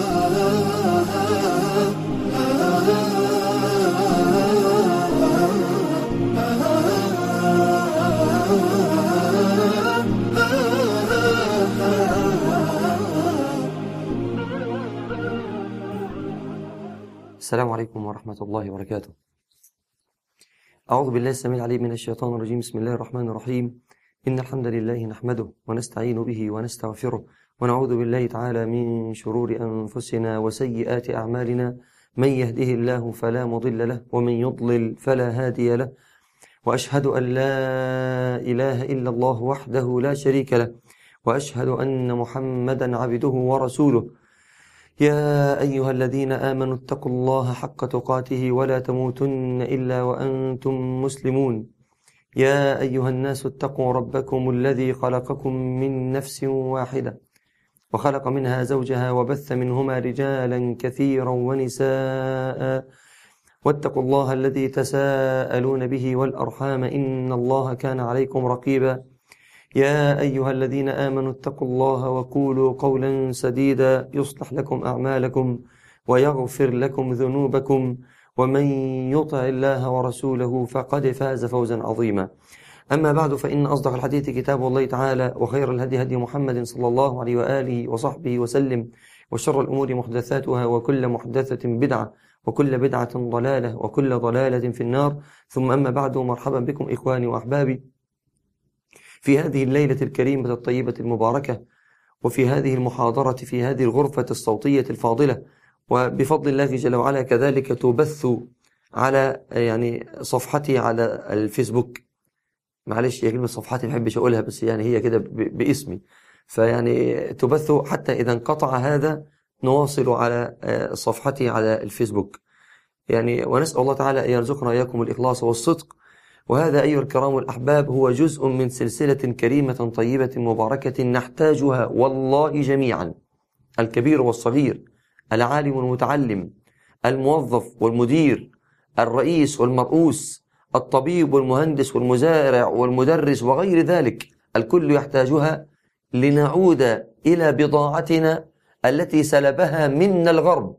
السلام عليكم ورحمة الله وبركاته أعوذ بالله السميع العليم من الشيطان الرجيم بسم الله الرحمن الرحيم إن الحمد لله نحمده ونستعين به ونستغفره ونعوذ بالله تعالى من شرور أنفسنا وسيئات أعمالنا من يهده الله فلا مضل له ومن يضلل فلا هادي له وأشهد أن لا إله إلا الله وحده لا شريك له وأشهد أن محمدا عبده ورسوله يا أيها الذين آمنوا اتقوا الله حق تقاته ولا تموتن إلا وأنتم مسلمون يا أيها الناس اتقوا ربكم الذي خلقكم من نفس واحدة وخلق منها زوجها وبث منهما رجالا كثيرا ونساء واتقوا الله الذي تساءلون به والأرحام إن الله كان عليكم رقيبا يا أيها الذين آمنوا اتقوا الله وقولوا قولا سديدا يصلح لكم أعمالكم ويغفر لكم ذنوبكم ومن يطع الله ورسوله فقد فاز فوزا عظيما أما بعد فإن أصدق الحديث كتاب الله تعالى وخير الهدي هدي محمد صلى الله عليه وآله وصحبه وسلم وشر الأمور محدثاتها وكل محدثة بدعة وكل بدعة ضلالة وكل ضلالة في النار ثم أما بعد مرحبا بكم إخواني وأحبابي في هذه الليلة الكريمة الطيبة المباركة وفي هذه المحاضرة في هذه الغرفة الصوتية الفاضلة وبفضل الله جل وعلا كذلك تبث على يعني صفحتي على الفيسبوك معلش هي كلمة صفحتي ما بحبش أقولها بس يعني هي كده باسمي فيعني تبث حتى إذا انقطع هذا نواصل على صفحتي على الفيسبوك يعني ونسأل الله تعالى أن يرزقنا إياكم الإخلاص والصدق وهذا أيها الكرام الأحباب هو جزء من سلسلة كريمة طيبة مباركة نحتاجها والله جميعا الكبير والصغير العالم والمتعلم الموظف والمدير الرئيس والمرؤوس الطبيب والمهندس والمزارع والمدرس وغير ذلك الكل يحتاجها لنعود إلى بضاعتنا التي سلبها منا الغرب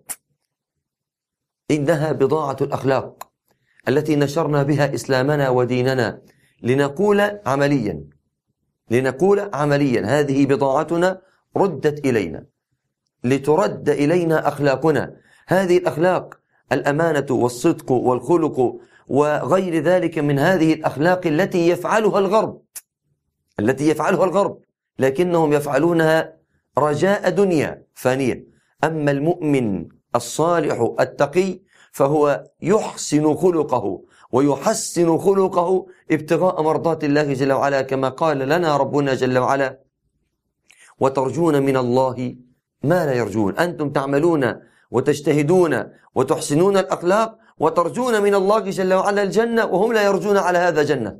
إنها بضاعة الأخلاق التي نشرنا بها إسلامنا وديننا لنقول عمليا لنقول عمليا هذه بضاعتنا ردت إلينا لترد إلينا أخلاقنا هذه الأخلاق الأمانة والصدق والخلق وغير ذلك من هذه الأخلاق التي يفعلها الغرب التي يفعلها الغرب لكنهم يفعلونها رجاء دنيا فانية أما المؤمن الصالح التقي فهو يحسن خلقه ويحسن خلقه ابتغاء مرضات الله جل وعلا كما قال لنا ربنا جل وعلا وترجون من الله ما لا يرجون أنتم تعملون وتجتهدون وتحسنون الأخلاق وترجون من الله جل وعلا الجنة وهم لا يرجون على هذا جنة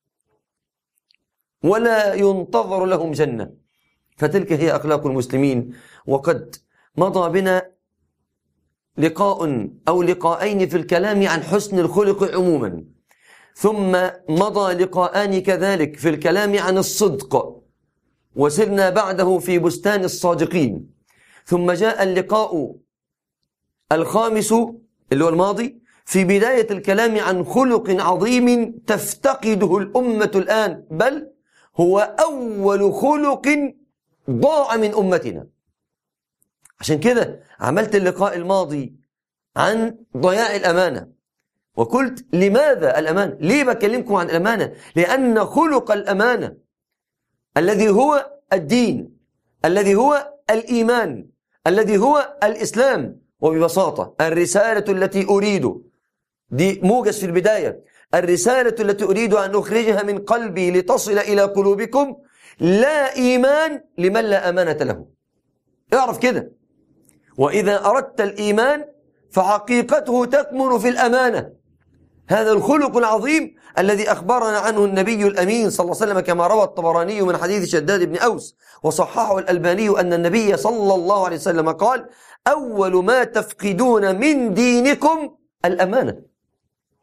ولا ينتظر لهم جنة فتلك هي أخلاق المسلمين وقد مضى بنا لقاء أو لقاءين في الكلام عن حسن الخلق عموما ثم مضى لقاءان كذلك في الكلام عن الصدق وسرنا بعده في بستان الصادقين ثم جاء اللقاء الخامس اللي هو الماضي في بداية الكلام عن خلق عظيم تفتقده الأمة الآن بل هو أول خلق ضاع من أمتنا عشان كده عملت اللقاء الماضي عن ضياع الأمانة وقلت لماذا الأمانة ليه بكلمكم عن الأمانة لأن خلق الأمانة الذي هو الدين الذي هو الإيمان الذي هو الإسلام وببساطة الرسالة التي أريد دي موجز في البداية الرسالة التي أريد أن أخرجها من قلبي لتصل إلى قلوبكم لا إيمان لمن لا أمانة له اعرف كده وإذا أردت الإيمان فحقيقته تكمن في الأمانة هذا الخلق العظيم الذي أخبرنا عنه النبي الأمين صلى الله عليه وسلم كما روى الطبراني من حديث شداد بن أوس وصححه الألباني أن النبي صلى الله عليه وسلم قال أول ما تفقدون من دينكم الأمانة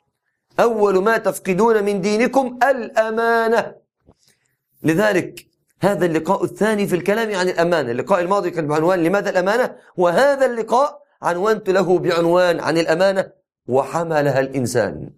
أول ما تفقدون من دينكم الأمانة لذلك هذا اللقاء الثاني في الكلام عن الأمانة اللقاء الماضي كان بعنوان لماذا الأمانة وهذا اللقاء عنوانت له بعنوان عن الأمانة وحملها الإنسان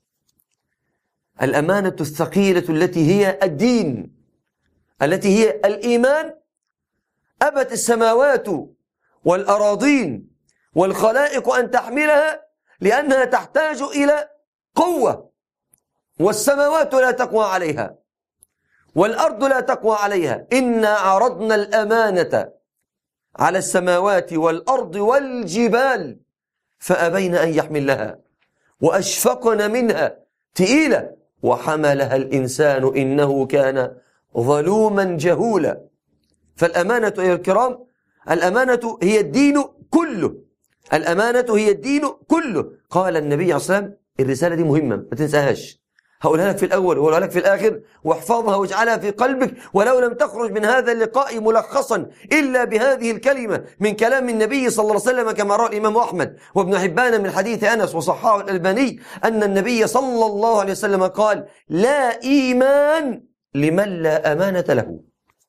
الأمانة الثقيلة التي هي الدين التي هي الإيمان أبت السماوات والأراضين والخلائق أن تحملها لأنها تحتاج إلى قوة والسماوات لا تقوى عليها والأرض لا تقوى عليها إنا عرضنا الأمانة على السماوات والأرض والجبال فأبين أن يحملها وأشفقن منها تئيلة وحملها الإنسان إنه كان ظلوما جهولا فالأمانة أيها الكرام الأمانة هي الدين كله الأمانة هي الدين كله قال النبي عليه الصلاة والسلام الرسالة دي مهمة ما تنساهاش هقولها لك في الأول وهقولها لك في الآخر واحفظها واجعلها في قلبك ولو لم تخرج من هذا اللقاء ملخصا إلا بهذه الكلمة من كلام النبي صلى الله عليه وسلم كما رأى الإمام أحمد وابن حبان من حديث أنس وصححه الألباني أن النبي صلى الله عليه وسلم قال لا إيمان لمن لا أمانة له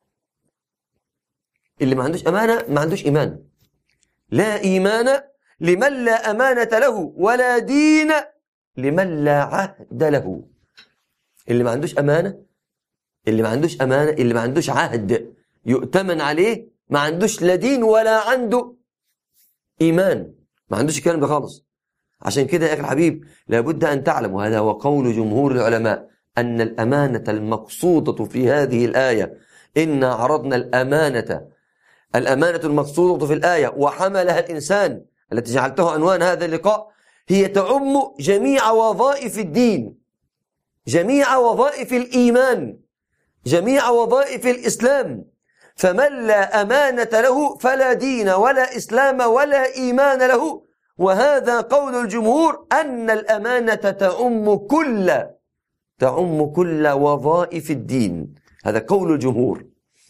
اللي ما عندوش أمانة ما عندوش إيمان لا إيمان لمن لا أمانة له ولا دين لمن لا عهد له اللي ما عندوش أمانة اللي ما عندوش أمانة اللي ما عندوش عهد يؤتمن عليه ما عندوش لا دين ولا عنده إيمان ما عندوش الكلام ده خالص عشان كده يا أخي الحبيب لابد أن تعلم وهذا هو قول جمهور العلماء أن الأمانة المقصودة في هذه الآية إنا عرضنا الأمانة الأمانة المقصودة في الآية وحملها الإنسان التي جعلته عنوان هذا اللقاء هي تعم جميع وظائف الدين جميع وظائف الإيمان جميع وظائف الإسلام فمن لا أمانة له فلا دين ولا إسلام ولا إيمان له وهذا قول الجمهور أن الأمانة تعم كل تعم كل وظائف الدين هذا قول الجمهور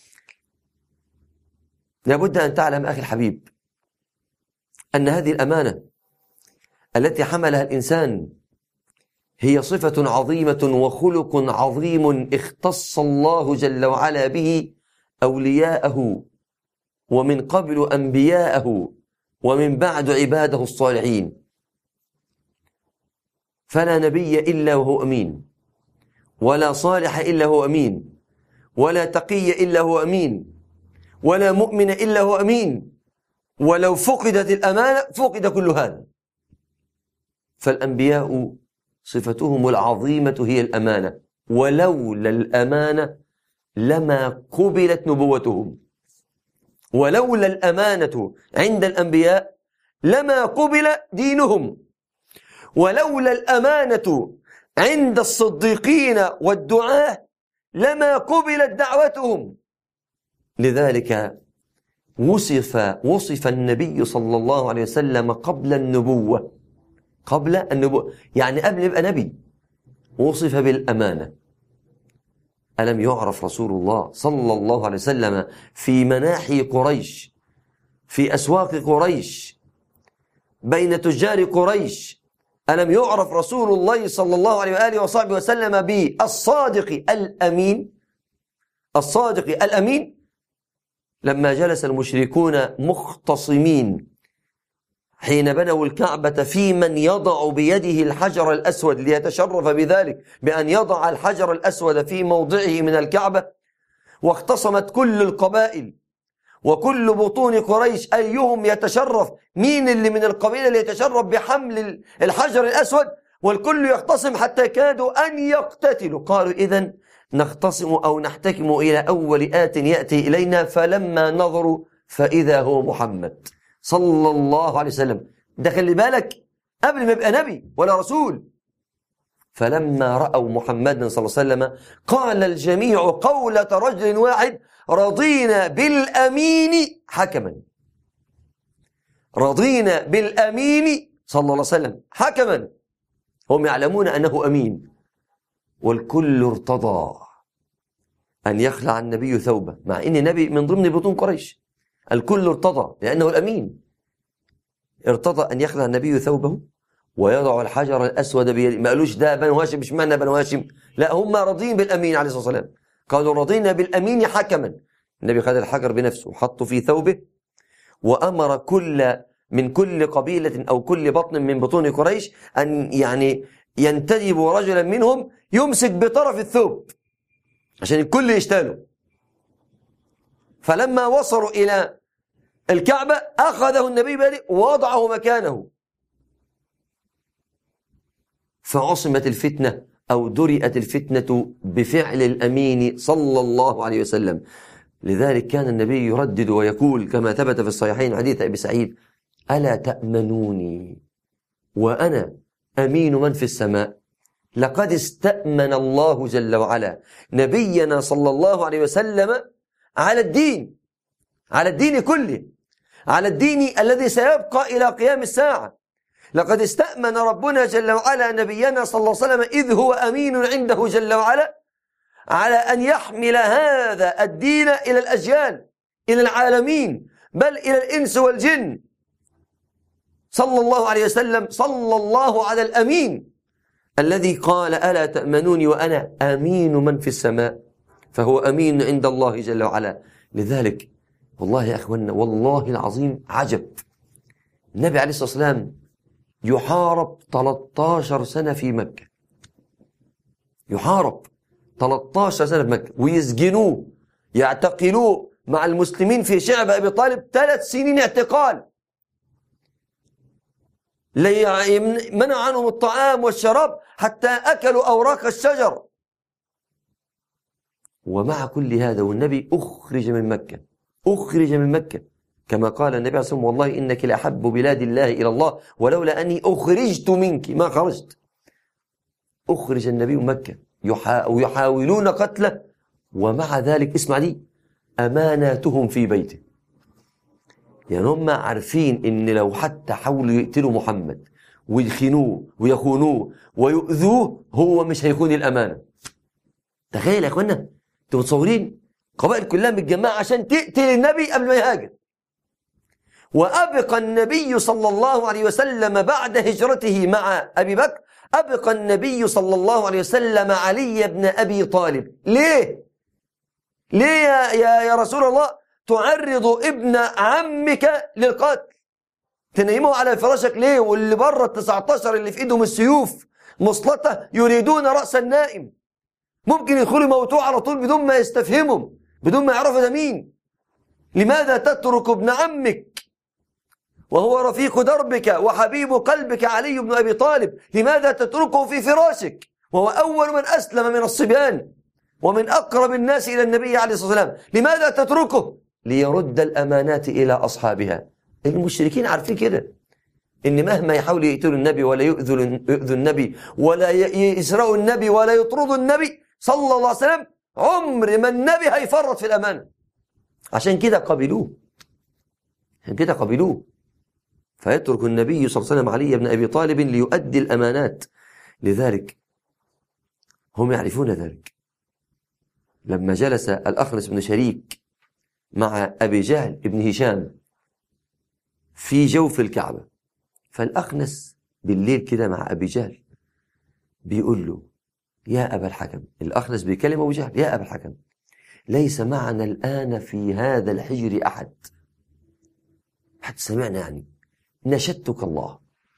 لابد أن تعلم أخي الحبيب أن هذه الأمانة التي حملها الإنسان هي صفة عظيمة وخلق عظيم اختص الله جل وعلا به أولياءه ومن قبل أنبياءه ومن بعد عباده الصالحين فلا نبي إلا وهو أمين ولا صالح إلا هو أمين ولا تقي إلا هو أمين ولا مؤمن إلا هو أمين ولو فقدت الأمانة فقد كل هذا فالأنبياء صفتهم العظيمة هي الأمانة ولولا الأمانة لما قبلت نبوتهم ولولا الأمانة عند الأنبياء لما قبل دينهم ولولا الأمانة عند الصديقين والدعاة لما قبلت دعوتهم لذلك وصف وصف النبي صلى الله عليه وسلم قبل النبوة قبل النبوة يعني قبل يبقى نبي وصف بالأمانة ألم يعرف رسول الله صلى الله عليه وسلم في مناحي قريش في أسواق قريش بين تجار قريش ألم يعرف رسول الله صلى الله عليه وآله وصحبه وسلم بالصادق الأمين الصادق الأمين لما جلس المشركون مختصمين حين بنوا الكعبة في من يضع بيده الحجر الأسود ليتشرف بذلك بأن يضع الحجر الأسود في موضعه من الكعبة واختصمت كل القبائل وكل بطون قريش أيهم يتشرف مين اللي من القبيلة اللي يتشرف بحمل الحجر الأسود والكل يختصم حتى كادوا أن يقتتلوا قالوا إذا نختصم أو نحتكم إلى أول آت يأتي إلينا فلما نظروا فإذا هو محمد صلى الله عليه وسلم ده خلي بالك قبل ما يبقى نبي ولا رسول فلما رأوا محمدا صلى الله عليه وسلم قال الجميع قولة رجل واحد رضينا بالأمين حكما رضينا بالأمين صلى الله عليه وسلم حكما هم يعلمون أنه أمين والكل ارتضى أن يخلع النبي ثوبه مع أن نبي من ضمن بطون قريش الكل ارتضى لأنه الأمين ارتضى أن يخلع النبي ثوبه ويضع الحجر الأسود بيده ما قالوش ده بنو هاشم مش معنى بنو هاشم لا هم راضين بالأمين عليه الصلاة والسلام قالوا رضينا بالأمين حكما النبي خد الحجر بنفسه وحطه في ثوبه وأمر كل من كل قبيلة أو كل بطن من بطون قريش أن يعني ينتدب رجلا منهم يمسك بطرف الثوب عشان الكل يشتاله فلما وصلوا إلى الكعبة أخذه النبي بيده ووضعه مكانه فعصمت الفتنة أو درئت الفتنة بفعل الأمين صلى الله عليه وسلم لذلك كان النبي يردد ويقول كما ثبت في الصحيحين حديث أبي سعيد ألا تأمنوني وأنا أمين من في السماء لقد استأمن الله جل وعلا نبينا صلى الله عليه وسلم على الدين على الدين كله على الدين الذي سيبقى إلى قيام الساعة لقد استأمن ربنا جل وعلا نبينا صلى الله عليه وسلم إذ هو أمين عنده جل وعلا على أن يحمل هذا الدين إلى الأجيال إلى العالمين بل إلى الإنس والجن صلى الله عليه وسلم صلى الله على الأمين الذي قال ألا تأمنوني وأنا أمين من في السماء فهو أمين عند الله جل وعلا لذلك والله يا أخوانا والله العظيم عجب النبي عليه الصلاة والسلام يحارب 13 سنة في مكة يحارب 13 سنة في مكة ويسجنوه يعتقلوه مع المسلمين في شعب أبي طالب ثلاث سنين اعتقال منع عنهم الطعام والشراب حتى أكلوا أوراق الشجر ومع كل هذا والنبي أخرج من مكة أخرج من مكة كما قال النبي عليه الصلاة والسلام والله إنك لأحب بلاد الله إلى الله ولولا أني أخرجت منك ما خرجت أخرج النبي من مكة ويحاولون قتله ومع ذلك اسمع دي أماناتهم في بيته يعني هم عارفين ان لو حتى حاولوا يقتلوا محمد ويخنوه ويخونوه ويؤذوه هو مش هيكون الامانه تخيل يا اخوانا انتوا متصورين قبائل كلها متجمعه عشان تقتل النبي قبل ما يهاجر وابقى النبي صلى الله عليه وسلم بعد هجرته مع ابي بكر ابقى النبي صلى الله عليه وسلم علي بن ابي طالب ليه ليه يا, يا, يا رسول الله تعرض ابن عمك للقتل تنيمه على فراشك ليه واللي بره ال 19 اللي في ايدهم السيوف مسلطة يريدون رأس النائم ممكن يدخلوا يموتوه على طول بدون ما يستفهموا بدون ما يعرفوا ده مين لماذا تترك ابن عمك وهو رفيق دربك وحبيب قلبك علي بن أبي طالب لماذا تتركه في فراشك وهو أول من أسلم من الصبيان ومن أقرب الناس إلى النبي عليه الصلاة والسلام لماذا تتركه ليرد الأمانات إلى أصحابها المشركين عارفين كده إن مهما يحاولوا يقتلوا النبي ولا يؤذوا يؤذوا النبي ولا يسرقوا النبي ولا يطردوا النبي صلى الله عليه وسلم عمر ما النبي هيفرط في الأمانة عشان كده قبلوه عشان كده قبلوه فيترك النبي صلى الله عليه وسلم علي بن أبي طالب ليؤدي الأمانات لذلك هم يعرفون ذلك لما جلس الأخنس بن شريك مع أبي جهل ابن هشام في جوف الكعبة فالأخنس بالليل كده مع أبي جهل بيقول له يا أبا الحكم الأخنس بيكلم أبو جهل يا أبا الحكم ليس معنا الآن في هذا الحجر أحد حد سمعنا يعني نشدتك الله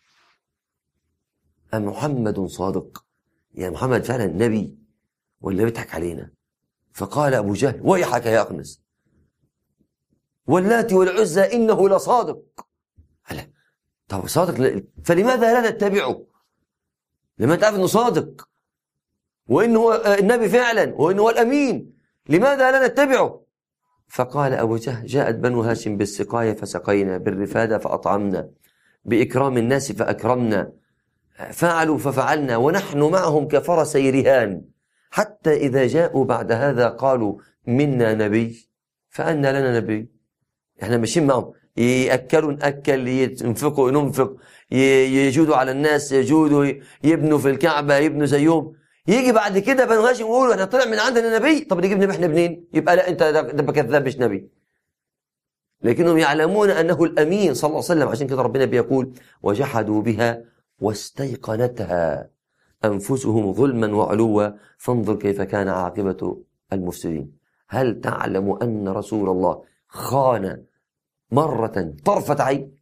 أمحمد صادق يا محمد فعلا نبي ولا بيضحك علينا فقال أبو جهل ويحك يا أخنس واللات والعزى إنه لصادق هلا طب صادق فلماذا لا نتبعه لما تعرف أنه صادق وإنه هو النبي فعلا وإنه هو الأمين لماذا لا نتبعه فقال أبو جهل جاءت بنو هاشم بالسقاية فسقينا بالرفادة فأطعمنا بإكرام الناس فأكرمنا فعلوا ففعلنا ونحن معهم كفرسي رهان حتى إذا جاءوا بعد هذا قالوا منا نبي فأنا لنا نبي احنا ماشيين معهم يأكلوا نأكل ينفقوا ننفق يجودوا على الناس يجودوا يبنوا في الكعبة يبنوا زيهم يجي بعد كده بنو هاشم يقولوا احنا طلع من عندنا نبي طب نجيب نبي احنا منين يبقى لا انت ده كذاب مش نبي لكنهم يعلمون انه الامين صلى الله عليه وسلم عشان كده ربنا بيقول وجحدوا بها واستيقنتها انفسهم ظلما وعلوا فانظر كيف كان عاقبه المفسدين هل تعلم أن رسول الله خان مرة طرفة عين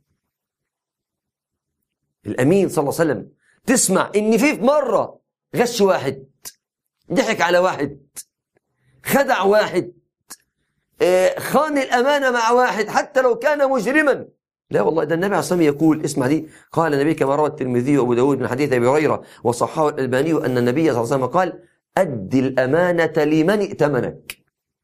الأمين صلى الله عليه وسلم تسمع إن في مرة غش واحد ضحك على واحد خدع واحد آه، خان الأمانة مع واحد حتى لو كان مجرما لا والله ده النبي عليه الصلاة والسلام يقول اسمع دي قال النبي كما روى الترمذي وابو داود من حديث ابي هريره وصححه الالباني ان النبي صلى الله عليه وسلم قال ادي الامانه لمن ائتمنك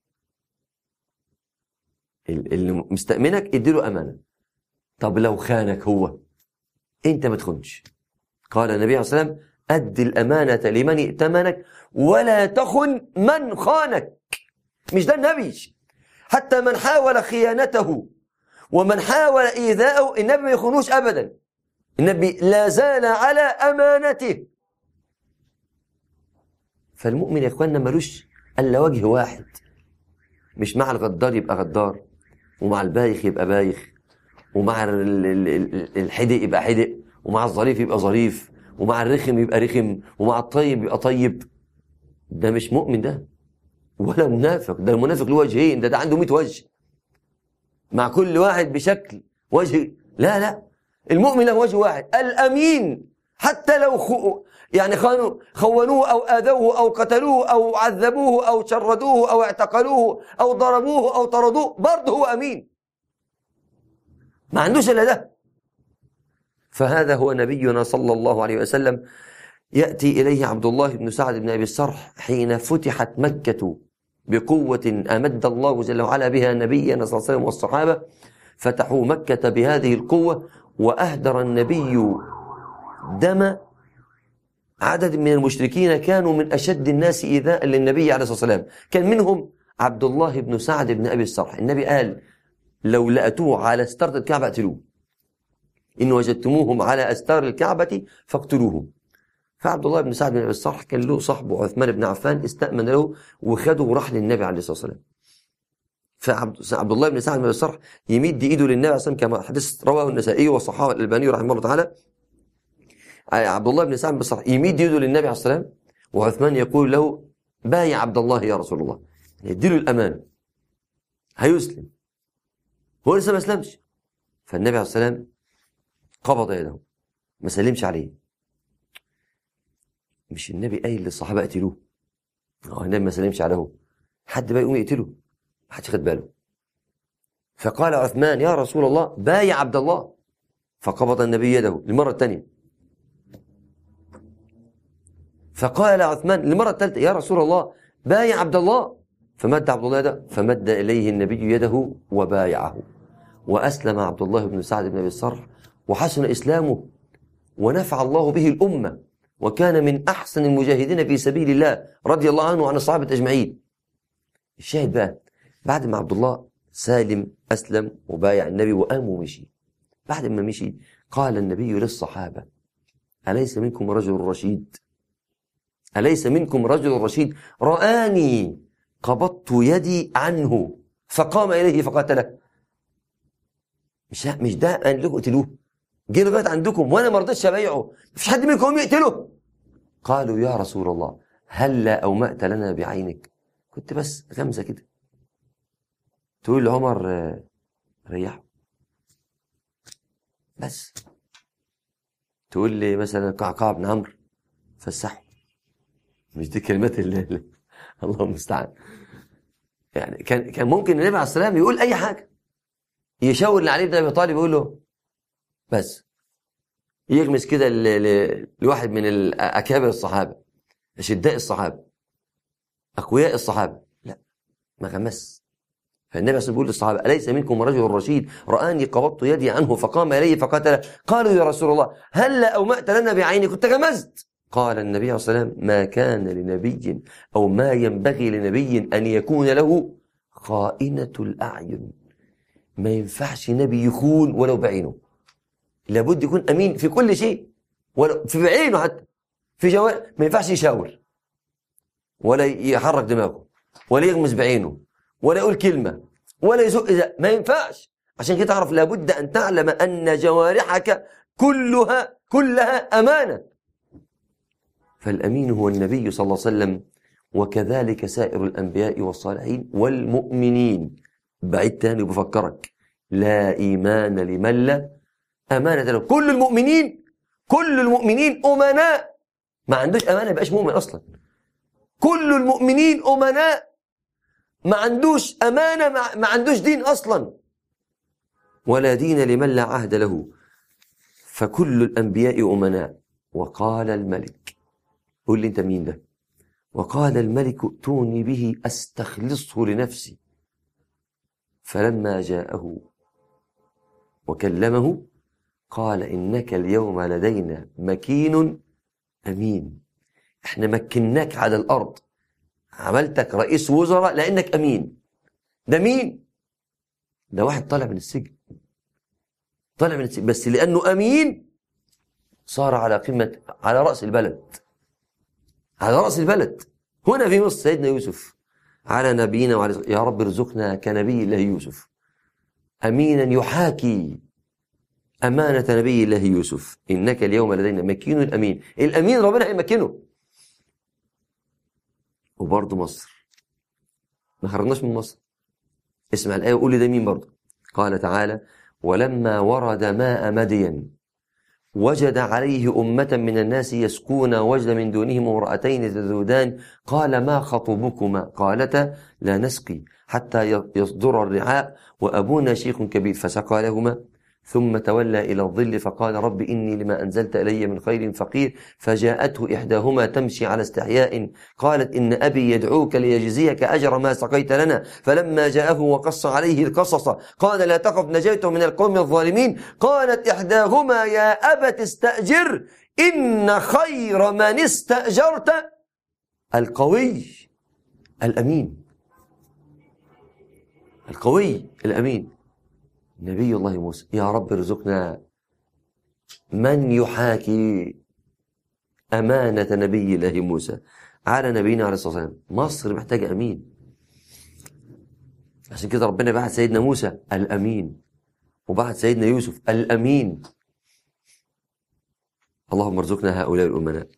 اللي مستأمنك اديله امانه طب لو خانك هو انت ما تخونش قال النبي عليه الصلاه والسلام ادي الامانه لمن ائتمنك ولا تخن من خانك مش ده النبي حتى من حاول خيانته ومن حاول إيذاءه النبي ما يخونوش أبدا النبي لا زال على أمانته فالمؤمن يا إخواننا ملوش إلا وجه واحد مش مع الغدار يبقى غدار ومع البايخ يبقى بايخ ومع الحدق يبقى حدق ومع الظريف يبقى ظريف ومع الرخم يبقى رخم ومع الطيب يبقى طيب ده مش مؤمن ده ولا منافق ده المنافق له وجهين ده ده عنده 100 وجه مع كل واحد بشكل وجه لا لا المؤمن له وجه واحد الأمين حتى لو خو يعني خانوا خونوه أو آذوه أو قتلوه أو عذبوه أو شردوه أو اعتقلوه أو ضربوه أو طردوه برضه هو أمين ما عندوش إلا ده فهذا هو نبينا صلى الله عليه وسلم يأتي إليه عبد الله بن سعد بن أبي الصرح حين فتحت مكة بقوة أمد الله جل وعلا بها نبينا صلى الله عليه وسلم والصحابة فتحوا مكة بهذه القوة وأهدر النبي دم عدد من المشركين كانوا من أشد الناس إيذاء للنبي عليه الصلاة والسلام كان منهم عبد الله بن سعد بن أبي الصرح النبي قال لو لأتوه على استار الكعبة اقتلوه إن وجدتموهم على أستار الكعبة فاقتلوهم فعبد الله بن سعد بن ابي الصرح كان له صاحبه عثمان بن عفان استأمن له وخده وراح للنبي عليه الصلاه والسلام فعبد الله بن سعد بن ابي الصرح يمد ايده للنبي عليه الصلاه والسلام كما حديث رواه النسائي وصححه الالباني رحمه الله تعالى عبد الله بن سعد بن الصرح يمد ايده للنبي عليه الصلاه والسلام وعثمان يقول له بايع عبد الله يا رسول الله يديله الامان هيسلم هو لسه ما اسلمش فالنبي عليه الصلاه والسلام قبض يده ما سلمش عليه مش النبي قايل للصحابه اقتلوه هو النبي ما سلمش عليه حد بقى يقوم يقتله ما حدش خد باله فقال عثمان يا رسول الله بايع عبد الله فقبض النبي يده للمره الثانيه فقال عثمان للمره الثالثه يا رسول الله بايع عبد الله فمد عبد الله يده فمد اليه النبي يده وبايعه واسلم عبد الله بن سعد بن ابي الصرح وحسن اسلامه ونفع الله به الامه وكان من أحسن المجاهدين في سبيل الله رضي الله عنه وعن الصحابة أجمعين الشاهد بقى بعد ما عبد الله سالم أسلم وبايع النبي وقام ومشي بعد ما مشي قال النبي للصحابة أليس منكم رجل رشيد أليس منكم رجل رشيد رآني قبضت يدي عنه فقام إليه فقاتله مش مش ده قال لكم اقتلوه جه لغايه عندكم وانا ما رضيتش ابايعه مفيش حد منكم يقتله قالوا يا رسول الله هلا اومأت لنا بعينك كنت بس غمزه كده تقول لعمر آه، ريحه بس تقول لي مثلا قعقاع بن عمرو فسحه مش دي كلمات اللي الله المستعان يعني كان كان ممكن النبي عليه السلام يقول اي حاجه يشاور لعلي بن ابي طالب يقول له بس يغمس كده لواحد من اكابر الصحابه اشداء الصحابه اقوياء الصحابه لا ما غمس فالنبي صلى الله عليه للصحابه اليس منكم رجل رشيد راني قبضت يدي عنه فقام الي فقتل قالوا يا رسول الله هل اومات لنا بعيني كنت غمزت قال النبي صلى الله عليه وسلم ما كان لنبي او ما ينبغي لنبي ان يكون له خائنه الاعين ما ينفعش نبي يخون ولو بعينه لابد يكون امين في كل شيء ولا في بعينه حتى في جوال ما ينفعش يشاور ولا يحرك دماغه ولا يغمز بعينه ولا يقول كلمه ولا يزق إذا ما ينفعش عشان كده تعرف لابد ان تعلم ان جوارحك كلها كلها امانه فالامين هو النبي صلى الله عليه وسلم وكذلك سائر الأنبياء والصالحين والمؤمنين بعيد تاني بفكرك لا إيمان لمن لا أمانة له كل المؤمنين كل المؤمنين أمناء ما عندوش أمانة يبقاش مؤمن أصلا كل المؤمنين أمناء ما عندوش أمانة ما عندوش دين أصلا ولا دين لمن لا عهد له فكل الأنبياء أمناء وقال الملك قول لي أنت مين ده وقال الملك ائتوني به أستخلصه لنفسي فلما جاءه وكلمه قال إنك اليوم لدينا مكين أمين احنا مكناك على الأرض عملتك رئيس وزراء لأنك أمين ده مين؟ ده واحد طالع من السجن طالع من السجن بس لأنه أمين صار على قمة على رأس البلد على رأس البلد هنا في مصر سيدنا يوسف على نبينا وعلى يا رب ارزقنا كنبي الله يوسف أمينا يحاكي أمانة نبي الله يوسف إنك اليوم لدينا مكين الأمين الأمين ربنا هيمكنه وبرضه مصر ما خرجناش من مصر اسمع الآية وقول لي ده مين برضه قال تعالى ولما ورد ماء مدين وجد عليه أمة من الناس يسكون وجد من دونهم امرأتين تذودان قال ما خطبكما قالتا لا نسقي حتى يصدر الرعاء وأبونا شيخ كبير فسقى لهما ثم تولى إلى الظل فقال رب إني لما أنزلت إلي من خير فقير فجاءته إحداهما تمشي على استحياء قالت إن أبي يدعوك ليجزيك أجر ما سقيت لنا فلما جاءه وقص عليه القصص قال لا تخف نجيت من القوم الظالمين قالت إحداهما يا أبت استأجر إن خير من استأجرت القوي الأمين القوي الأمين نبي الله موسى يا رب ارزقنا من يحاكي أمانة نبي الله موسى على نبينا عليه الصلاة والسلام مصر محتاجة أمين عشان كده ربنا بعت سيدنا موسى الأمين وبعت سيدنا يوسف الأمين اللهم ارزقنا هؤلاء الأمناء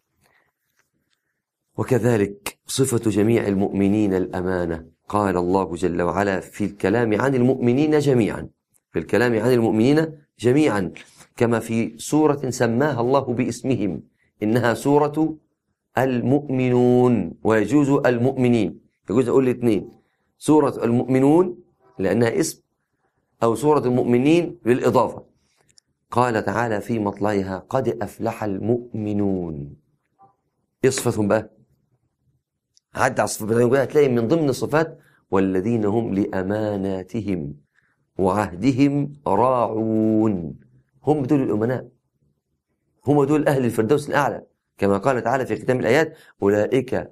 وكذلك صفة جميع المؤمنين الأمانة قال الله جل وعلا في الكلام عن المؤمنين جميعا في الكلام عن المؤمنين جميعا كما في سورة سماها الله باسمهم إنها سورة المؤمنون ويجوز المؤمنين يجوز أقول الاثنين سورة المؤمنون لأنها اسم أو سورة المؤمنين بالإضافة قال تعالى في مطلعها قد أفلح المؤمنون إيه صفتهم بقى عد على الصفات هتلاقي من ضمن الصفات والذين هم لأماناتهم وعهدهم راعون هم دول الأمناء هم دول أهل الفردوس الأعلى كما قال تعالى في ختام الآيات أولئك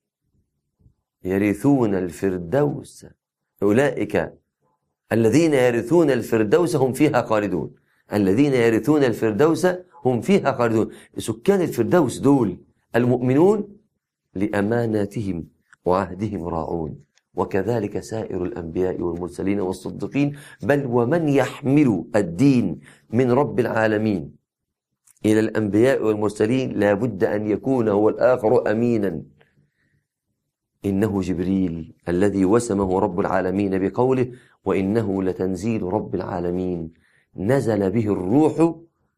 يرثون الفردوس أولئك الذين يرثون الفردوس هم فيها خالدون الذين يرثون الفردوس هم فيها خالدون سكان الفردوس دول المؤمنون لأماناتهم وعهدهم راعون وكذلك سائر الأنبياء والمرسلين والصديقين بل ومن يحمل الدين من رب العالمين إلى الأنبياء والمرسلين لا بد أن يكون هو الآخر أمينا إنه جبريل الذي وسمه رب العالمين بقوله وإنه لتنزيل رب العالمين نزل به الروح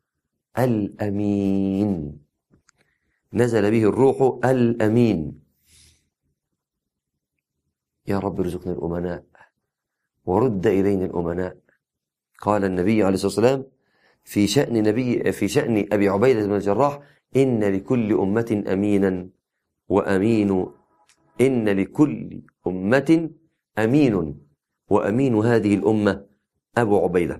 الأمين نزل به الروح الأمين يا رب ارزقنا الأمناء ورد إلينا الأمناء قال النبي عليه الصلاة والسلام في شأن نبي في شأن أبي عبيدة بن الجراح إن لكل أمة أمينا وأمين إن لكل أمة أمين وأمين هذه الأمة أبو عبيدة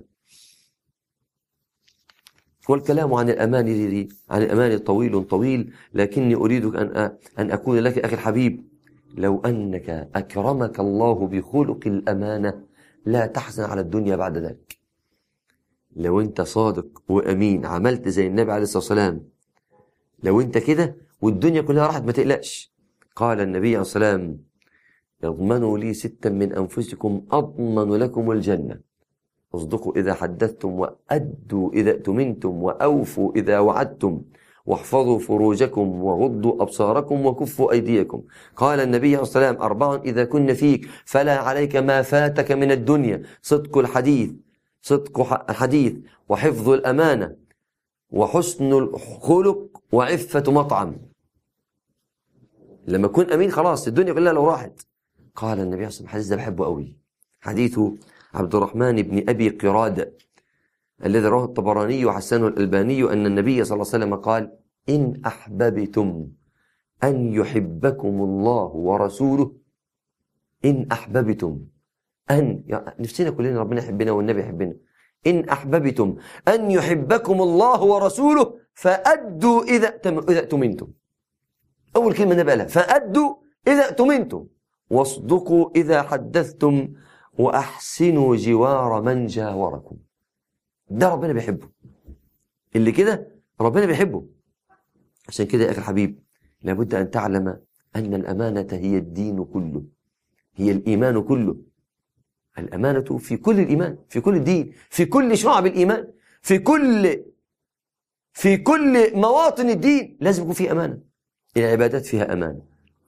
والكلام عن الأمان دي عن الأمان طويل طويل لكني أريد أن أن أكون لك أخي الحبيب لو أنك أكرمك الله بخلق الأمانة لا تحزن على الدنيا بعد ذلك لو أنت صادق وأمين عملت زي النبي عليه الصلاة والسلام لو أنت كده والدنيا كلها راحت ما تقلقش قال النبي عليه الصلاة والسلام يضمنوا لي ستا من أنفسكم أضمن لكم الجنة اصدقوا إذا حدثتم وأدوا إذا اؤتمنتم وأوفوا إذا وعدتم واحفظوا فروجكم وغضوا أبصاركم وكفوا أيديكم قال النبي عليه الصلاة والسلام أربع إذا كن فيك فلا عليك ما فاتك من الدنيا صدق الحديث صدق الحديث وحفظ الأمانة وحسن الخلق وعفة مطعم لما أكون أمين خلاص الدنيا كلها لو راحت قال النبي عليه الصلاة والسلام الحديث ده بحبه قوي حديث عبد الرحمن بن أبي قرادة الذي رواه الطبراني وحسنه الألباني أن النبي صلى الله عليه وسلم قال إن أحببتم أن يحبكم الله ورسوله إن أحببتم أن يعني نفسنا كلنا ربنا يحبنا والنبي يحبنا إن أحببتم أن يحبكم الله ورسوله فأدوا إذا إذا اؤتمنتم أول كلمة نبقى لها فأدوا إذا اؤتمنتم واصدقوا إذا حدثتم وأحسنوا جوار من جاوركم ده ربنا بيحبه اللي كده ربنا بيحبه عشان كده يا أخي الحبيب لابد أن تعلم أن الأمانة هي الدين كله هي الإيمان كله الأمانة في كل الإيمان في كل الدين في كل شعب الإيمان في كل في كل مواطن الدين لازم يكون في أمانة العبادات فيها أمانة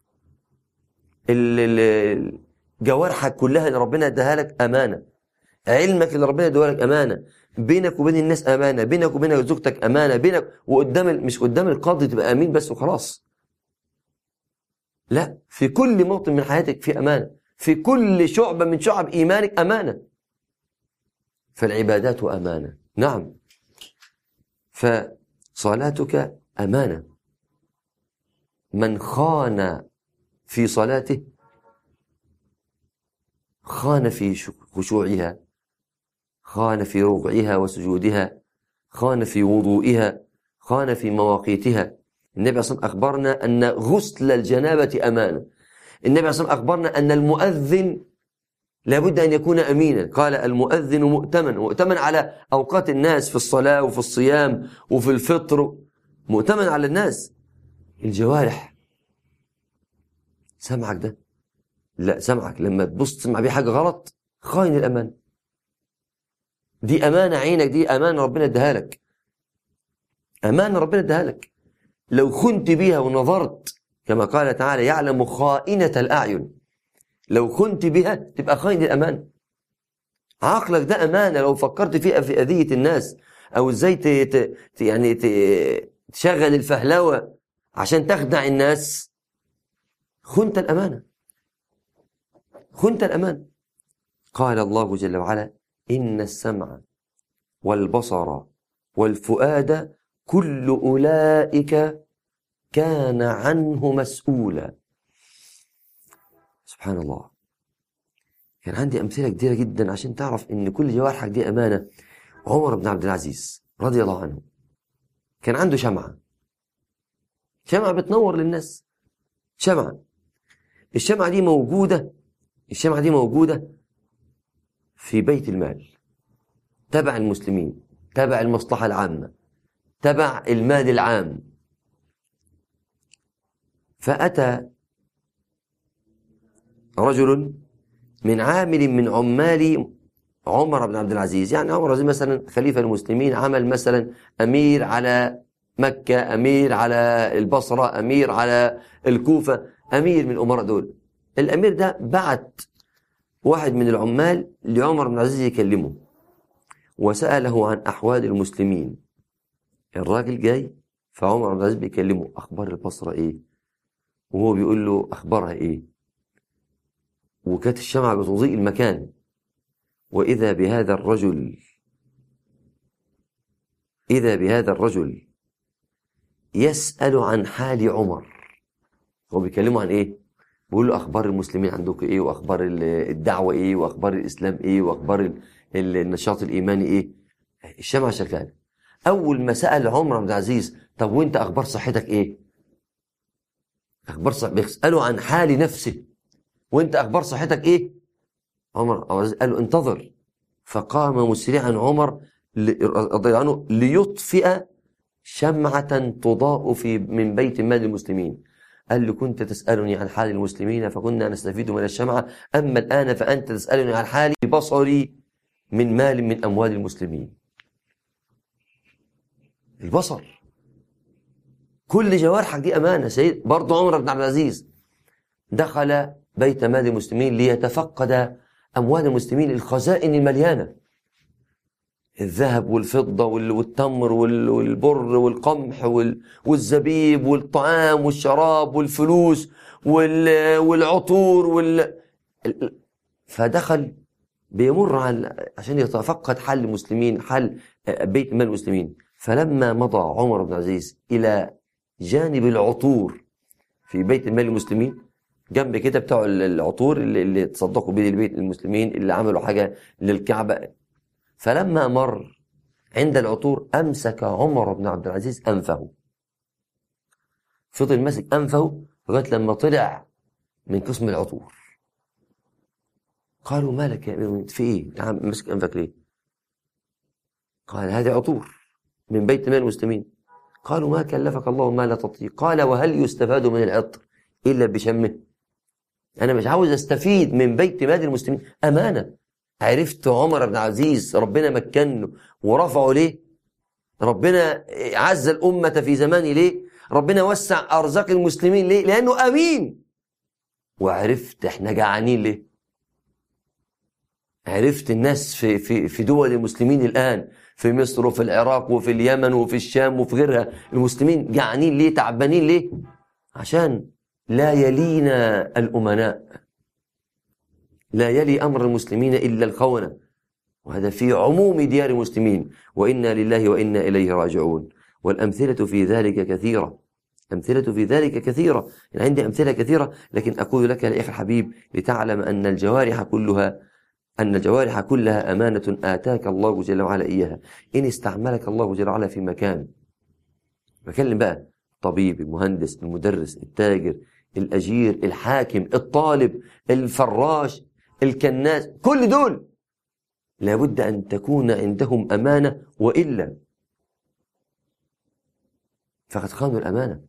جوارحك كلها اللي ربنا اداها لك أمانة علمك اللي ربنا اداها لك أمانة بينك وبين الناس أمانة بينك وبين زوجتك أمانة بينك وقدام مش قدام القاضي تبقى أمين بس وخلاص لا في كل موطن من حياتك في أمانة في كل شعبة من شعب إيمانك أمانة فالعبادات أمانة نعم فصلاتك أمانة من خان في صلاته خان في خشوعها خان في ركوعها وسجودها خان في وضوئها خان في مواقيتها النبي صلى الله عليه وسلم أخبرنا أن غسل الجنابة أمانة النبي صلى الله عليه وسلم أخبرنا أن المؤذن لابد أن يكون أمينا قال المؤذن مؤتمن مؤتمن على أوقات الناس في الصلاة وفي الصيام وفي الفطر مؤتمن على الناس الجوارح سمعك ده لا سمعك لما تبص تسمع بيه حاجة غلط خاين الأمان دي أمانة عينك دي أمانة ربنا اداها لك أمانة ربنا اداها لك لو خنت بيها ونظرت كما قال تعالى يعلم خائنة الأعين لو خنت بها تبقى خاين الأمان عقلك ده أمانة لو فكرت فيها في أذية الناس أو إزاي ت... ت... يعني ت... تشغل الفهلوة عشان تخدع الناس خنت الأمانة خنت الأمان قال الله جل وعلا إن السمع والبصر والفؤاد كل أولئك كان عنه مسؤولا سبحان الله كان عندي أمثلة كثيرة جدا عشان تعرف إن كل جوارحك دي أمانة عمر بن عبد العزيز رضي الله عنه كان عنده شمعة شمعة بتنور للناس شمعة الشمعة دي موجودة الشمعة دي موجودة في بيت المال تبع المسلمين تبع المصلحة العامة تبع المال العام فأتى رجل من عامل من عمال عمر بن عبد العزيز يعني عمر زي مثلا خليفة المسلمين عمل مثلا أمير على مكة أمير على البصرة أمير على الكوفة أمير من الأمراء دول الأمير ده بعت واحد من العمال لعمر بن العزيز يكلمه وسأله عن أحوال المسلمين الراجل جاي فعمر بن العزيز بيكلمه أخبار البصرة إيه وهو بيقول له أخبارها إيه وكانت الشمعة بتضيء المكان وإذا بهذا الرجل إذا بهذا الرجل يسأل عن حال عمر هو بيكلمه عن إيه بيقول له اخبار المسلمين عندكم ايه واخبار الدعوه ايه واخبار الاسلام ايه واخبار النشاط الايماني ايه الشمعة شغاله اول ما سال عمر بن العزيز طب وانت اخبار صحتك ايه اخبار صح بيساله عن حال نفسه وانت اخبار صحتك ايه عمر قال له انتظر فقام مسرعا عمر رضي الله عنه ليطفئ شمعة تضاء في من بيت مال المسلمين قال له كنت تسألني عن حال المسلمين فكنا نستفيد من الشمعة أما الآن فأنت تسألني عن حالي ببصري من مال من أموال المسلمين البصر كل جوارحك دي امانه سيد برضه عمر بن عبد العزيز دخل بيت مال المسلمين ليتفقد اموال المسلمين الخزائن المليانه الذهب والفضه وال- والتمر وال- والبر والقمح وال- والزبيب والطعام والشراب والفلوس وال- والعطور وال ال- ال- فدخل بيمر على عشان يتفقد حل المسلمين حل بيت مال المسلمين فلما مضى عمر بن العزيز الى جانب العطور في بيت المال المسلمين جنب كده بتوع العطور اللي, اللي تصدقوا بيه البيت المسلمين اللي عملوا حاجه للكعبه فلما مر عند العطور امسك عمر بن عبد العزيز انفه فضل ماسك انفه لغايه لما طلع من قسم العطور قالوا مالك يا امير المؤمنين في ايه؟ انت عم ماسك انفك ليه؟ قال هذه عطور من بيت مال المسلمين قالوا ما كلفك الله ما لا تطيق قال وهل يستفاد من العطر الا بشمه انا مش عاوز استفيد من بيت مال المسلمين امانه عرفت عمر بن عزيز ربنا مكنه ورفعه ليه ربنا عز الأمة في زمانه ليه ربنا وسع أرزاق المسلمين ليه لأنه أمين وعرفت احنا جعانين ليه عرفت الناس في في في دول المسلمين الآن في مصر وفي العراق وفي اليمن وفي الشام وفي غيرها المسلمين جعانين ليه تعبانين ليه عشان لا يلينا الأمناء لا يلي أمر المسلمين إلا الخونة وهذا في عموم ديار المسلمين وإنا لله وإنا إليه راجعون والأمثلة في ذلك كثيرة أمثلة في ذلك كثيرة يعني عندي أمثلة كثيرة لكن أقول لك يا أخي الحبيب لتعلم أن الجوارح كلها أن الجوارح كلها أمانة آتاك الله جل وعلا إياها إن استعملك الله جل وعلا في مكان بكلم بقى الطبيب المهندس المدرس التاجر الأجير الحاكم الطالب الفراش الكناس كل دول لابد أن تكون عندهم أمانة وإلا فقد خانوا الأمانة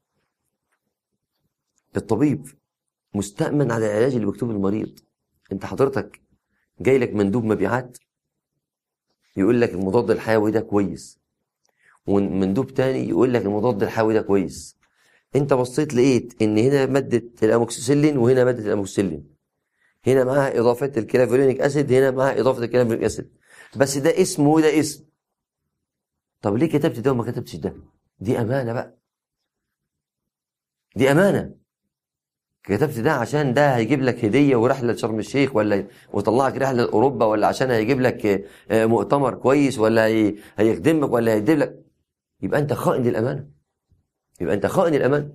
الطبيب مستأمن على العلاج اللي بيكتبه المريض انت حضرتك جاي لك مندوب مبيعات يقول لك المضاد الحيوي ده كويس ومندوب تاني يقول لك المضاد الحيوي ده كويس انت بصيت لقيت ان هنا ماده الاموكسيسيلين وهنا ماده الاموكسيسيلين هنا معاها اضافه الكلافولينيك اسيد هنا معاها اضافه الكلافولينيك اسيد بس ده اسم وده اسم طب ليه كتبت ده وما كتبتش ده دي امانه بقى دي امانه كتبت ده عشان ده هيجيب لك هديه ورحله لشرم الشيخ ولا ويطلعك رحله لاوروبا ولا عشان هيجيب لك مؤتمر كويس ولا هي... هيخدمك ولا هيديب لك يبقى انت خائن للامانه يبقى انت خائن الامانه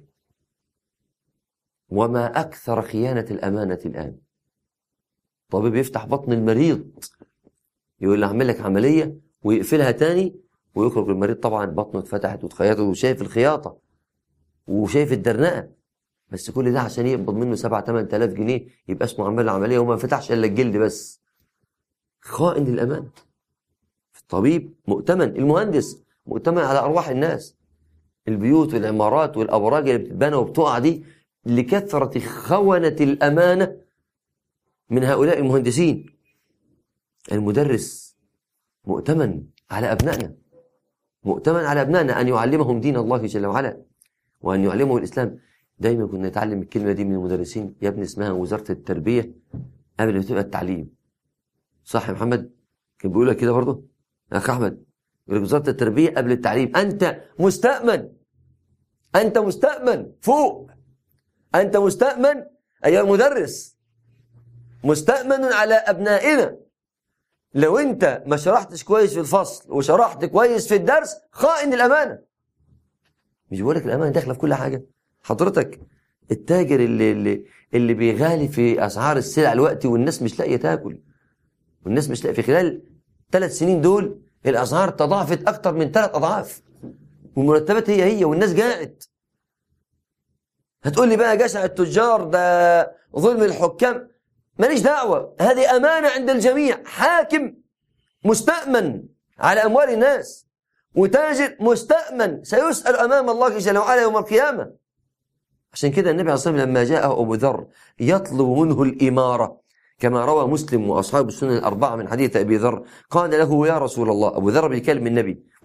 وما اكثر خيانه الامانه الان طبيب يفتح بطن المريض يقول له اعمل لك عمليه ويقفلها تاني ويخرج المريض طبعا بطنه اتفتحت واتخيطت وشايف الخياطه وشايف الدرنقه بس كل ده عشان يقبض منه 7 8000 جنيه يبقى اسمه عمل له عمليه وما فتحش الا الجلد بس خائن للامانه الطبيب مؤتمن المهندس مؤتمن على ارواح الناس البيوت والعمارات والابراج اللي بتتبنى وبتقع دي لكثره خونه الامانه من هؤلاء المهندسين المدرس مؤتمن على ابنائنا مؤتمن على ابنائنا ان يعلمهم دين الله جل وعلا وان يعلمهم الاسلام دايما كنا نتعلم الكلمه دي من المدرسين يا ابني اسمها وزاره التربيه قبل ما تبقى التعليم صح يا محمد كان بيقول لك كده برضه اخ احمد يقول لك وزاره التربيه قبل التعليم انت مستأمن انت مستأمن فوق انت مستأمن ايها المدرس مستأمن على ابنائنا لو انت ما شرحتش كويس في الفصل وشرحت كويس في الدرس خائن الامانه مش بقول لك الامانه داخله في كل حاجه حضرتك التاجر اللي اللي اللي بيغالي في اسعار السلع الوقت والناس مش لاقيه تاكل والناس مش لاقيه في خلال ثلاث سنين دول الاسعار تضاعفت اكتر من ثلاث اضعاف والمرتبات هي هي والناس جاعت هتقول لي بقى جشع التجار ده ظلم الحكام ماليش دعوه هذه امانه عند الجميع حاكم مستأمن على اموال الناس وتاجر مستأمن سيسأل امام الله جل وعلا يوم القيامه عشان كده النبي عليه الصلاه والسلام لما جاء ابو ذر يطلب منه الاماره كما روى مسلم واصحاب السنن الاربعه من حديث ابي ذر قال له يا رسول الله ابو ذر بيكلم النبي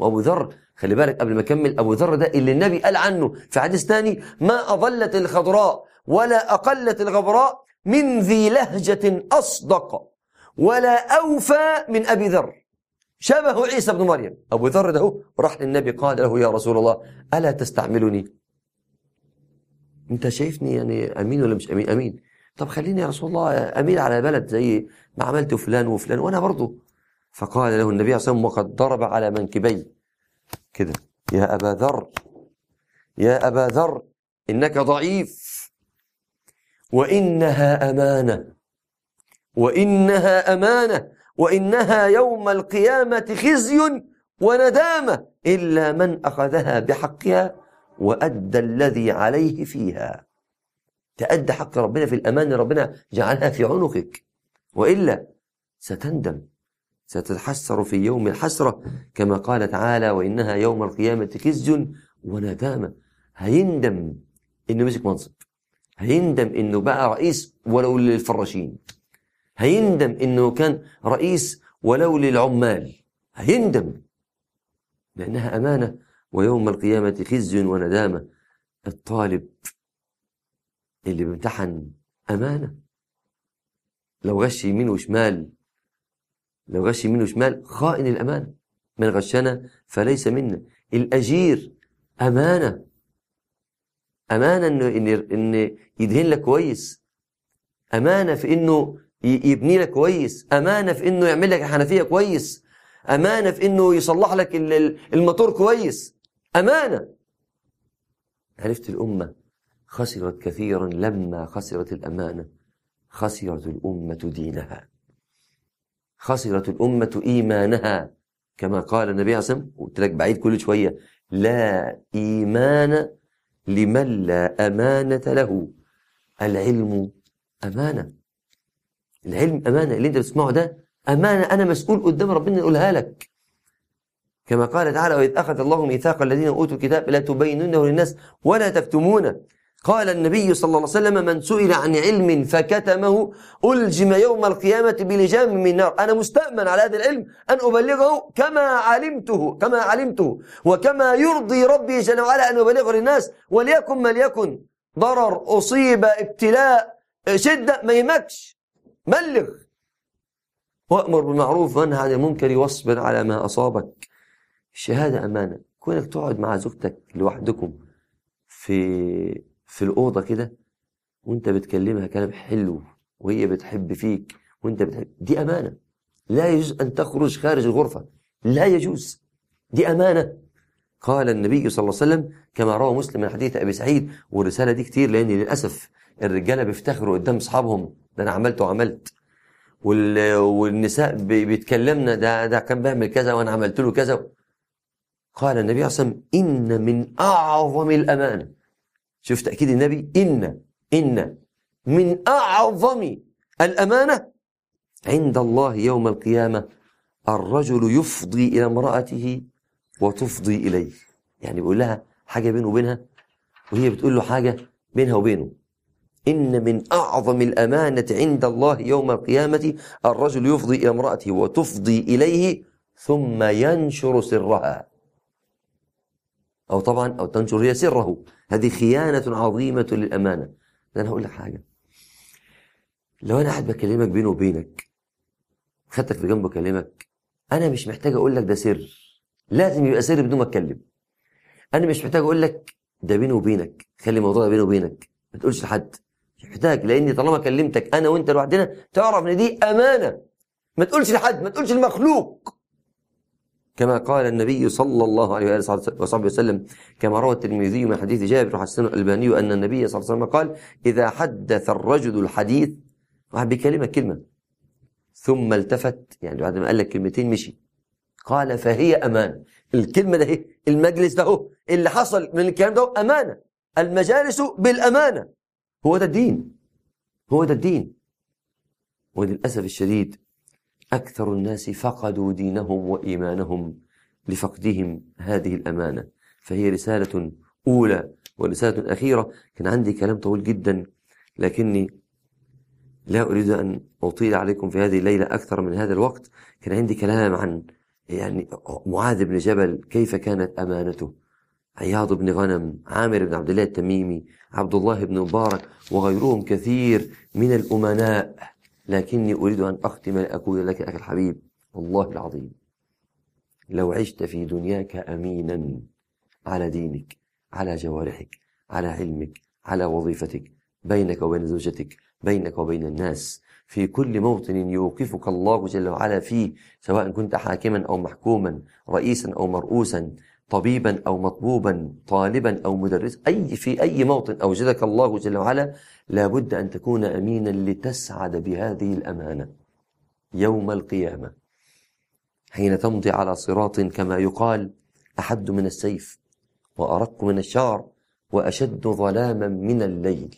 وأبو ذر خلي بالك قبل ما أكمل أبو ذر ده اللي النبي قال عنه في حديث ثاني ما أضلت الخضراء ولا أقلت الغبراء من ذي لهجة أصدق ولا أوفى من أبي ذر شبه عيسى بن مريم أبو ذر ده راح للنبي قال له يا رسول الله ألا تستعملني أنت شايفني يعني أمين ولا مش أمين أمين طب خليني يا رسول الله أمين على بلد زي ما عملت فلان وفلان وأنا برضه فقال له النبي صلى الله عليه وسلم وقد ضرب على منكبي كده يا أبا ذر يا أبا ذر إنك ضعيف وإنها أمانة وإنها أمانة وإنها يوم القيامة خزي وندامة إلا من أخذها بحقها وأدى الذي عليه فيها تأدى حق ربنا في الأمان ربنا جعلها في عنقك وإلا ستندم ستتحسر في يوم الحسرة كما قال تعالى وإنها يوم القيامة خزي وندامة هيندم إنه مسك منصب هيندم إنه بقى رئيس ولو للفراشين هيندم إنه كان رئيس ولو للعمال هيندم لأنها أمانة ويوم القيامة خزي وندامة الطالب اللي بيمتحن أمانة لو غش يمين وشمال لو غش يمين وشمال خائن الأمانة من غشنا فليس منا الأجير أمانة أمانة إنه إن إن يدهن لك كويس أمانة في إنه يبني لك كويس أمانة في إنه يعمل لك الحنفية كويس أمانة في إنه يصلح لك الموتور كويس أمانة عرفت الأمة خسرت كثيرا لما خسرت الأمانة خسرت الأمة دينها خسرت الأمة إيمانها كما قال النبي عليه الصلاة والسلام قلت لك بعيد كل شوية لا إيمان لمن لا أمانة له العلم أمانة العلم أمانة اللي أنت بتسمعه ده أمانة أنا مسؤول قدام ربنا يقولها لك كما قال تعالى وإذ أخذ الله ميثاق الذين أوتوا الكتاب لا تبينونه للناس ولا تكتمونه قال النبي صلى الله عليه وسلم من سئل عن علم فكتمه ألجم يوم القيامة بلجام من نار أنا مستأمن على هذا العلم أن أبلغه كما علمته كما علمته وكما يرضي ربي جل وعلا أن أبلغه للناس وليكن ما ليكن ضرر أصيب ابتلاء شدة ما يهمكش بلغ وأمر بالمعروف وانهى عن المنكر واصبر على ما أصابك الشهادة أمانة كونك تقعد مع زوجتك لوحدكم في في الأوضة كده وانت بتكلمها كلام حلو وهي بتحب فيك وانت بتحب دي أمانة لا يجوز أن تخرج خارج الغرفة لا يجوز دي أمانة قال النبي صلى الله عليه وسلم كما روى مسلم من حديث أبي سعيد والرسالة دي كتير لأن للأسف الرجالة بيفتخروا قدام أصحابهم ده أنا عملت وعملت والنساء بيتكلمنا ده ده كان بيعمل كذا وأنا عملت له كذا قال النبي صلى الله عليه وسلم إن من أعظم الأمانة شوف تأكيد النبي إن إن من أعظم الأمانة عند الله يوم القيامة الرجل يفضي إلى امرأته وتفضي إليه يعني بيقول لها حاجة بينه وبينها وهي بتقول له حاجة بينها وبينه إن من أعظم الأمانة عند الله يوم القيامة الرجل يفضي إلى امرأته وتفضي إليه ثم ينشر سرها أو طبعا أو تنشر هي سره هذه خيانة عظيمة للأمانة أنا هقول لك حاجة لو أنا قاعد بكلمك بيني وبينك خدتك في جنب بكلمك أنا مش محتاج أقول لك ده سر لازم يبقى سر بدون ما أتكلم أنا مش محتاج أقول لك ده بيني وبينك خلي الموضوع ده بيني وبينك ما تقولش لحد مش محتاج لأني طالما كلمتك أنا وأنت لوحدنا تعرف إن دي أمانة ما تقولش لحد ما تقولش المخلوق كما قال النبي صلى الله عليه وآله وصحبه وسلم كما روى الترمذي من حديث جابر وحسن الألباني أن النبي صلى الله عليه وسلم قال إذا حدث الرجل الحديث واحد بيكلمك كلمة ثم التفت يعني بعد ما قال لك كلمتين مشي قال فهي أمانة الكلمة ده إيه؟ المجلس ده اللي حصل من الكلام ده أمانة المجالس بالأمانة هو ده الدين هو ده الدين وللأسف الشديد أكثر الناس فقدوا دينهم وإيمانهم لفقدهم هذه الأمانة فهي رسالة أولى ورسالة أخيرة كان عندي كلام طويل جدا لكني لا أريد أن أطيل عليكم في هذه الليلة أكثر من هذا الوقت كان عندي كلام عن يعني معاذ بن جبل كيف كانت أمانته عياض بن غنم عامر بن عبد الله التميمي عبد الله بن مبارك وغيرهم كثير من الأمناء لكني أريد أن أختم أقول لك أخي الحبيب والله العظيم لو عشت في دنياك أمينا على دينك على جوارحك على علمك على وظيفتك بينك وبين زوجتك بينك وبين الناس في كل موطن يوقفك الله جل وعلا فيه سواء كنت حاكما أو محكوما رئيسا أو مرؤوسا طبيبا أو مطبوبا طالبا أو مدرسا أي في أي موطن أوجدك الله جل وعلا لابد أن تكون أمينا لتسعد بهذه الأمانة يوم القيامة حين تمضي على صراط كما يقال أحد من السيف وأرق من الشعر وأشد ظلاما من الليل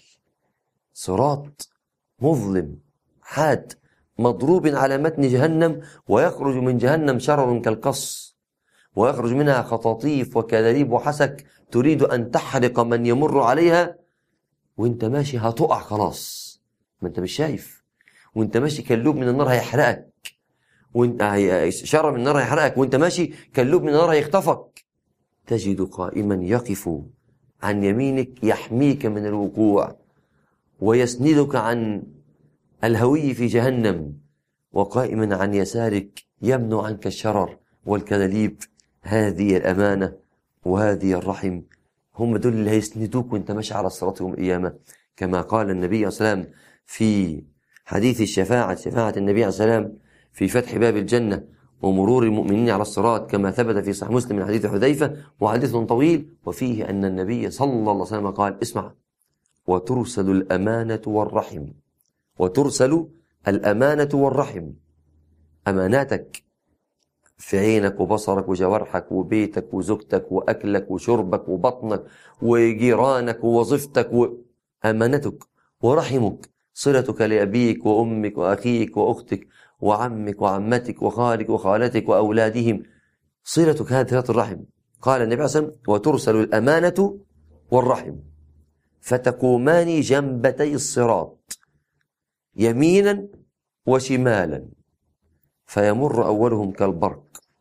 صراط مظلم حاد مضروب على متن جهنم ويخرج من جهنم شرر كالقص ويخرج منها خطاطيف وكلاليب وحسك تريد أن تحرق من يمر عليها وانت ماشي هتقع خلاص ما انت مش شايف وانت ماشي كلوب من النار هيحرقك وانت شرر من النار هيحرقك وانت ماشي كلوب من النار هيخطفك تجد قائما يقف عن يمينك يحميك من الوقوع ويسندك عن الهوي في جهنم وقائما عن يسارك يمنع عنك الشرر والكلاليب هذه الأمانة وهذه الرحم هم دول اللي هيسندوك وانت ماشي على الصراط يوم القيامة كما قال النبي صلى الله عليه وسلم في حديث الشفاعة شفاعة النبي عليه السلام في فتح باب الجنة ومرور المؤمنين على الصراط كما ثبت في صحيح مسلم من حديث حذيفة وحديث طويل وفيه أن النبي صلى الله عليه وسلم قال اسمع وترسل الأمانة والرحم وترسل الأمانة والرحم أماناتك في عينك وبصرك وجوارحك وبيتك وزوجتك وأكلك وشربك وبطنك وجيرانك ووظيفتك وأمانتك ورحمك صلتك لأبيك وأمك وأخيك وأختك وعمك وعمتك وخالك وخالتك وأولادهم صلتك هذه صلة الرحم قال النبي عليه الصلاة والسلام وترسل الأمانة والرحم فتقومان جنبتي الصراط يمينا وشمالا فيمر أولهم كالبرق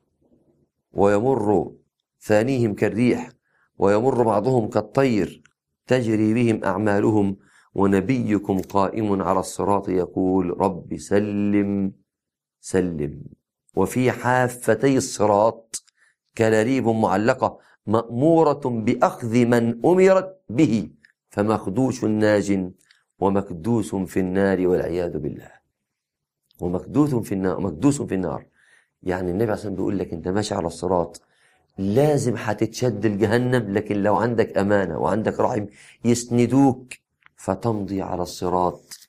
ويمر ثانيهم كالريح ويمر بعضهم كالطير تجري بهم أعمالهم ونبيكم قائم على الصراط يقول رب سلم سلم وفي حافتي الصراط كلاليب معلقة مأمورة بأخذ من أمرت به فمخدوش ناج ومكدوس في النار والعياذ بالله ومكدوس في النار مكدوس في النار يعني النبي عليه الصلاه والسلام بيقول لك انت ماشي على الصراط لازم هتتشد الجهنم لكن لو عندك امانه وعندك رحم يسندوك فتمضي على الصراط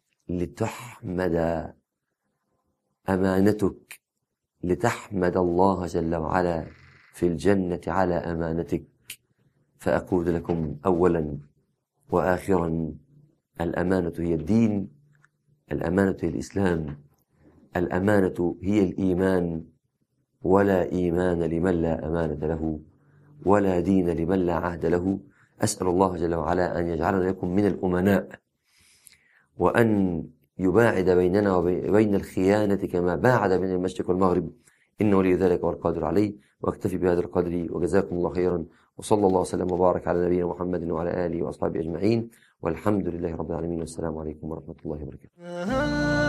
لتحمد امانتك لتحمد الله جل وعلا في الجنه على امانتك فاقول لكم اولا واخرا الامانه هي الدين الأمانة هي الإسلام الأمانة هي الإيمان ولا إيمان لمن لا أمانة له ولا دين لمن لا عهد له أسأل الله جل وعلا أن يجعلنا لكم من الأمناء وأن يباعد بيننا وبين الخيانة كما باعد بين المشرق والمغرب إن ولي ذلك والقادر عليه واكتفي بهذا القدر وجزاكم الله خيرا وصلى الله وسلم وبارك على نبينا محمد وعلى آله وأصحابه أجمعين والحمد لله رب العالمين والسلام عليكم ورحمة الله وبركاته